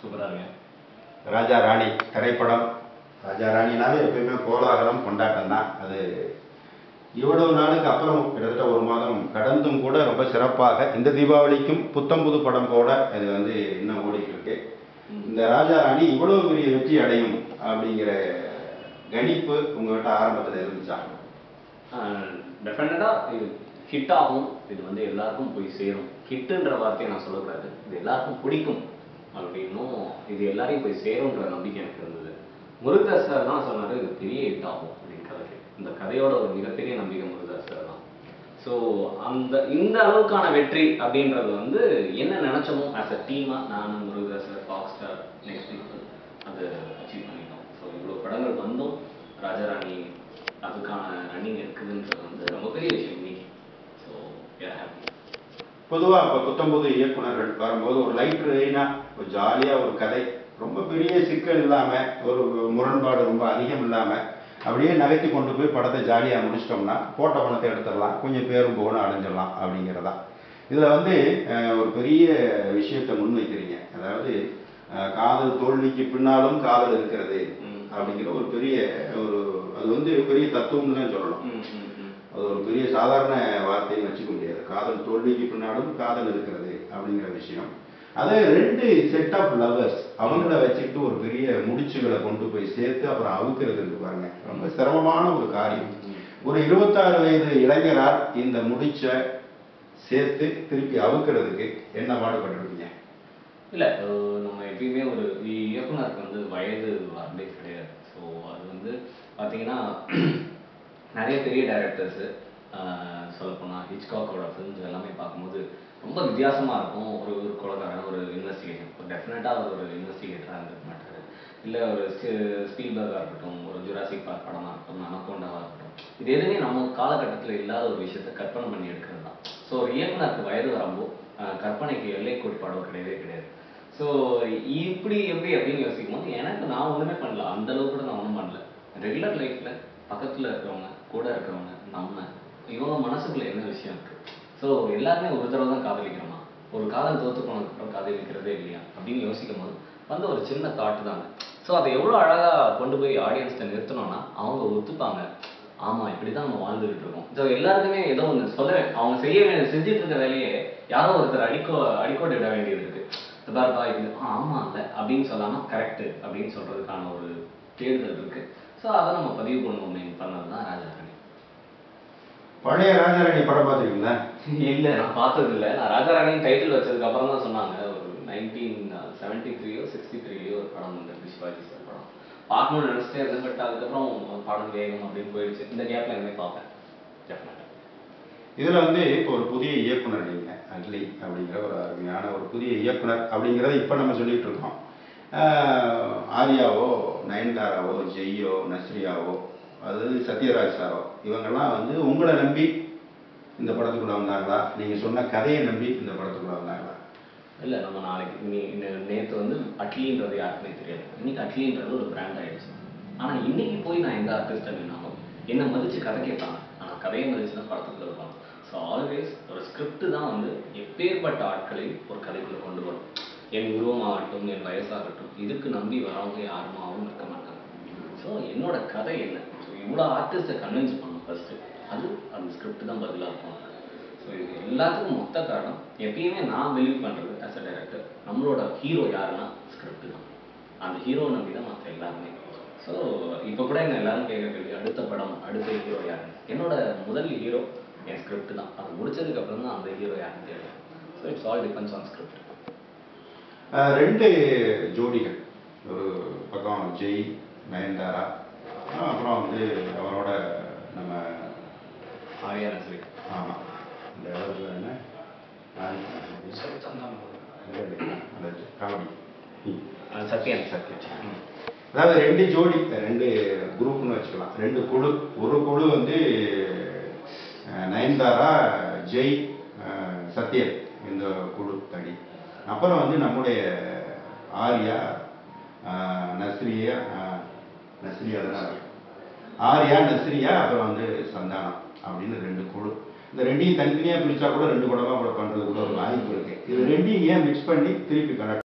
சூப்பரா இருக்கு ராஜா ராணி திரைப்படம் ராஜா ராணினாவே எப்பயுமே கோலாகலம் கொண்டாட்டம் தான் அது இவ்வளவு நாளுக்கு அப்புறம் கிட்டத்தட்ட ஒரு மாதம் கடந்தும் கூட ரொம்ப சிறப்பாக இந்த தீபாவளிக்கும் புத்தம் புது படம் போட இது வந்து இன்னும் ஓடிட்டு இருக்கு இந்த ராஜா ராணி இவ்வளவு பெரிய வெற்றி அடையும் அப்படிங்கிற கணிப்பு உங்ககிட்ட ஆரம்பத்தில் இருந்துச்சா டெஃபினட்டா இது ஹிட் ஆகும் இது வந்து எல்லாருக்கும் போய் சேரும் ஹிட்டுன்ற வார்த்தையை நான் சொல்லக்கூடாது இது எல்லாருக்கும் பிடிக்கும் அப்படின்னும் இது எல்லாரையும் போய் சேரும்ன்ற நம்பிக்கை எனக்கு இருந்தது முருகதாஸ் சார் தான் சொன்னாரு இது பெரிய ஹிட் ஆகும் அப்படின்னு கதை இந்த கதையோட ஒரு மிகப்பெரிய நம்பிக்கை முருகதாஸ் சார் தான் ஸோ அந்த இந்த அளவுக்கான வெற்றி அப்படின்றது வந்து என்ன நினைச்சோமோ ஆஸ் அ டீமா நானும் Murugadoss sir Fox Star next people அது அச்சீவ் பண்ணிட்டோம் ஸோ இவ்வளோ படங்கள் வந்தும் ராஜாராணி அதுக்கான ரன்னிங் இருக்குதுன்றது வந்து ரொம்ப பெரிய விஷயம் இன்னைக்கு ஸோ ஹாப்பி பொதுவா இப்போ புத்தம்புது இயக்குனர்கள் வரும்போது ஒரு லைட் ரெயினா ஒரு ஜாலியா ஒரு கதை ரொம்ப பெரிய சிக்கல் இல்லாம ஒரு முரண்பாடு ரொம்ப அதிகம் இல்லாம அப்படியே நகர்த்தி கொண்டு போய் படத்தை ஜாலியா முடிச்சிட்டோம்னா போட்ட பணத்தை எடுத்துடலாம் கொஞ்சம் பேரும் புகழும் அடைஞ்சிடலாம் அப்படிங்கிறதா இதுல வந்து அஹ், ஒரு பெரிய விஷயத்தை முன்வைக்கிறீங்க அதாவது அஹ், காதல் தோல்விக்கு பின்னாலும் காதல் இருக்கிறது ம். அப்படிங்கிற ஒரு பெரிய ஒரு அது வந்து பெரிய தத்துவம்னு தான் சொல்லணும் ம் ம் ம் அது ஒரு பெரிய சாதாரண வார்த்தைன்னு வச்சுக்க முடியாது காதல் தோல்விக்கு பின்னாலும் காதல் இருக்கிறது அப்படிங்கிற விஷயம் அதே ரெண்டு செட் ஆஃப் லவர்ஸ் அவங்கள வச்சுக்கிட்டு ஒரு பெரிய முடிச்சுகளை கொண்டு போய் சேர்த்து அப்புறம் அவுக்கிறது இருக்கு பாருங்க ரொம்ப சிரமமான ஒரு காரியம் ஒரு இருபத்தாறு வயது இளைஞரால் இந்த முடிச்ச சேர்த்து திருப்பி அவுக்கிறதுக்கு என்ன பாடுபட்டிருக்கீங்க இல்லை நம்ம எப்பயுமே ஒரு இயக்குனருக்கு வந்து வயது வரம்பே கிடையாது ஸோ அது வந்து பார்த்தீங்கன்னா நிறைய பெரிய டைரக்டர்ஸு சொல்லப்போனால் ஹிச்காக்கோட ஃபிலிம்ஸ் எல்லாமே பார்க்கும்போது ரொம்ப வித்தியாசமாக இருக்கும் ஒரு ஒரு கொலகாரன் ஒரு இன்வெஸ்டிகேஷன் இப்போ டெஃபினட்டாக அவர் ஒரு இன்வெஸ்டிகேட்டராக இருந்திருக்க மாட்டார் இல்லை ஒரு ஸ்பீல்பர்காக இருக்கட்டும் ஒரு ஜுராசிக் பார்க் படமாக இருக்கட்டும் அனகோண்டாவாக இருக்கட்டும் இது எதுவுமே நம்ம காலகட்டத்தில் இல்லாத ஒரு விஷயத்தை கற்பனை பண்ணி எடுக்கிறது தான் ஸோ ஒரு இயக்குனருக்கு வயது வரம்போ அஹ், கற்பனைக்கு எல்லை கோட்பாடோ கிடையவே கிடையாது ஸோ இப்படி எப்படி அப்படின்னு யோசிக்கும் போது எனக்கு நான் ஒன்றுமே பண்ணல அந்த அளவுக்கு கூட நான் ஒன்றும் பண்ணல ரெகுலர் லைஃப்ல பக்கத்துல இருக்கிறவங்க கூட இருக்கிறவங்க நம்ம இவங்க மனசுக்குள்ள என்ன விஷயம் இருக்கு ஸோ எல்லாருமே ஒரு தடவை தான் காதலிக்கிறோமா ஒரு காதல் தோத்து போனதுக்கப்புறம் காதலிக்கிறதே இல்லையா அப்படின்னு யோசிக்கும் போது வந்து ஒரு சின்ன தாட் தாங்க ஸோ அதை எவ்வளோ அழகா கொண்டு போய் ஆடியன்ஸ்கிட்ட நிறுத்தணும்னா அவங்க ஒத்துப்பாங்க ஆமா இப்படிதான் நம்ம வாழ்ந்துகிட்டு இருக்கோம் ஸோ எல்லாருக்குமே ஏதோ ஒன்று சொல்ல அவங்க செய்ய வேண்டிய செஞ்சுட்டு இருக்க வேலையே யாரோ ஒருத்தர் அடிக்கோ அடிக்கோட்டு விட வேண்டியது இருக்கு இந்த பாருப்பா இது ஆ, ஆமா இல்ல அப்படின்னு சொல்லாம கரெக்ட் அப்படின்னு சொல்றதுக்கான ஒரு தேடுதல் இருக்கு ஸோ அதை நம்ம பதிவு பண்ணுவோமே பண்ணது தான் ராஜாராணி பழைய ராஜாராணி படம் பார்த்துருக்கீங்களா இல்ல நான் பார்த்தது இல்ல நான் ராஜாராணின்னு டைட்டில் வச்சதுக்கு அப்புறம் தான் சொன்னாங்க ஒரு நைன்டீன் செவன்டி த்ரீயோ சிக்ஸ்டி த்ரீலையோ ஒரு படம் வந்து சிவாஜி சார் படம் பார்க்கணும்னு நினைச்சிட்டே இருந்தேன் பட் அதுக்கப்புறம் படம் வேகம் அப்படின்னு போயிடுச்சு இந்த கேப்ல இனிமே பார்ப்பேன் டெஃபினட்டா இதுல வந்து இப்போ ஒரு புதிய இயக்குனர் நீங்க அட்லி அப்படிங்கிற ஒரு அருமையான ஒரு புதிய இயக்குனர் அப்படிங்கிறத இப்ப நம்ம சொல்லிட்டு இருக்கோம் ஆஹ் ஆர்யாவோ நயன்தாராவோ ஜெய்யோ நஸ்ரியாவோ அதாவது சத்யராஜ் சாரோ இவங்கெல்லாம் வந்து உங்களை நம்பி இந்த படத்துக்குள்ள வந்தாங்களா நீங்க சொன்ன கதையை நம்பி இந்த படத்துக்குள்ள வந்தாங்களா இல்ல நம்ம நாளைக்கு நீ நேற்று வந்து அட்லின்றது யாருக்குமே தெரியாது இன்னைக்கு அட்லின்றது ஒரு பிராண்ட் ஆயிடுச்சு ஆனா இன்னைக்கு போய் நான் எந்த ஆர்டிஸ்ட் வேணாலும் என்ன மதிச்சு கதை கேட்பாங்க ஆனா கதையை மதிச்சு தான் படத்துக்குள்ள இருப்பாங்க ஸோ ஆல்வேஸ் ஒரு ஸ்கிரிப்ட் தான் வந்து எப்பேற்பட்ட ஆட்களை ஒரு கதைக்குள்ள கொண்டு வரும் என் உருவமாகட்டும் என் வயசாகட்டும் இதுக்கு நம்பி வரவங்க யாருமாவும் இருக்க மாட்டாங்க ஸோ என்னோட கதை என்ன ஸோ இவ்வளோ ஆர்டிஸ்ட்டை கன்வின்ஸ் பண்ணும் ஃபர்ஸ்ட் அது அந்த ஸ்கிரிப்ட் தான் பதிலாக இருக்கும் ஸோ இது எல்லாத்துக்கும் மொத்த காரணம் எப்பயுமே நான் பிலீவ் பண்றது ஆஸ் அ டைரக்டர் நம்மளோட ஹீரோ யாருன்னா ஸ்கிரிப்ட் தான் அந்த ஹீரோ நம்பி தான் மற்ற எல்லாருமே ஸோ இப்போ கூட என்ன எல்லாரும் கேட்க கேள்வி அடுத்த படம் அடுத்த ஹீரோ யாரு என்னோட முதல் ஹீரோ என் ஸ்கிரிப்ட் தான் அது முடிச்சதுக்கு அப்புறம் தான் அந்த ஹீரோ யாருன்னு தெரியும் so it's all depends on script ah ரெண்டு ஜோடிகள் ஒரு பக்கம் ஜெய் நயன்தாரா ஆஹ் அப்புறம் வந்து அவரோட நம்ம ஆரியா நஸ்ரி ஆமா இந்த இடத்துல என்ன அந்த காமெடி ம். அஹ் சத்யன் சத்யன் ம். அதாவது ரெண்டு ஜோடி ரெண்டு குரூப்னு வச்சுக்கலாம் ரெண்டு குழு ஒரு குழு வந்து அஹ், நயன்தாரா ஜெய் அஹ், சத்யன் இந்த குழு தனி அப்புறம் வந்து நம்முடைய ஆர்யா அஹ், நஸ்ரியா அஹ், நஸ்ரியா தானே ஆர்யா நஸ்ரியா அப்புறம் வந்து சந்தானம் அப்படின்னு ரெண்டு குழு இந்த ரெண்டையும் தனித்தனியா பிரிச்சா கூட ரெண்டு படமா கூட பண்றது கூட ஒரு வாய்ப்பு இருக்கு இது ரெண்டையும் ஏன் மிக்ஸ் பண்ணி திருப்பி கனெக்ட்